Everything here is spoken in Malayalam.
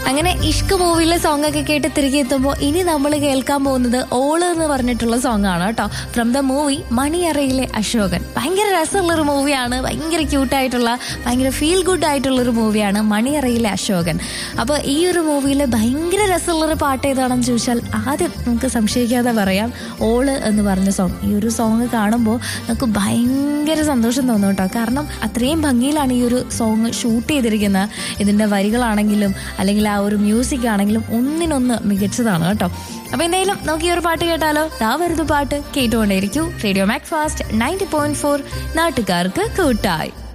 അങ്ങനെ ഇഷ്ക് മൂവിയിലെ സോങ് ഒക്കെ കേട്ട് തിരികെ എത്തുമ്പോൾ ഇനി നമ്മൾ കേൾക്കാൻ പോകുന്നത് ഓള് എന്ന് പറഞ്ഞിട്ടുള്ള സോങ് ആണ് കേട്ടോ from the movie Maniyarayile Ashokan ഭയങ്കര രസമുള്ള ഒരു മൂവിയാണ് ഭയങ്കര ക്യൂട്ടായിട്ടുള്ള ഭയങ്കര ഫീൽ ഗുഡ് ആയിട്ടുള്ള ഒരു മൂവിയാണ് മണിയറയിലെ അശോകൻ അപ്പോൾ ഈ ഒരു മൂവിയിൽ ഭയങ്കര രസമുള്ള ഒരു പാട്ട് ഏതാണെന്ന് ചോദിച്ചാൽ ആദ്യം നമുക്ക് സംശയിക്കാതെ പറയാം ഓള് എന്ന് പറഞ്ഞ സോങ് ഈ ഒരു സോങ് കാണുമ്പോൾ നമുക്ക് ഭയങ്കര സന്തോഷം തോന്നും കേട്ടോ കാരണം അത്രയും ഭംഗിയിലാണ് ഈ ഒരു സോങ് ഷൂട്ട് ചെയ്തിരിക്കുന്നത് ഇതിന്റെ വരികളാണെങ്കിലും അല്ലെങ്കിൽ ആ ഒരു മ്യൂസിക് ആണെങ്കിലും ഒന്നിനൊന്ന് മികച്ചതാണ് കേട്ടോ അപ്പൊ എന്തായാലും നമുക്ക് ഈ ഒരു പാട്ട് കേട്ടാലോ ദാ വരുന്ന പാട്ട് കേട്ടുകൊണ്ടേയിരിക്കൂ radio Mac Fast ninety point four നാട്ടുകാർക്ക് കൂട്ടായി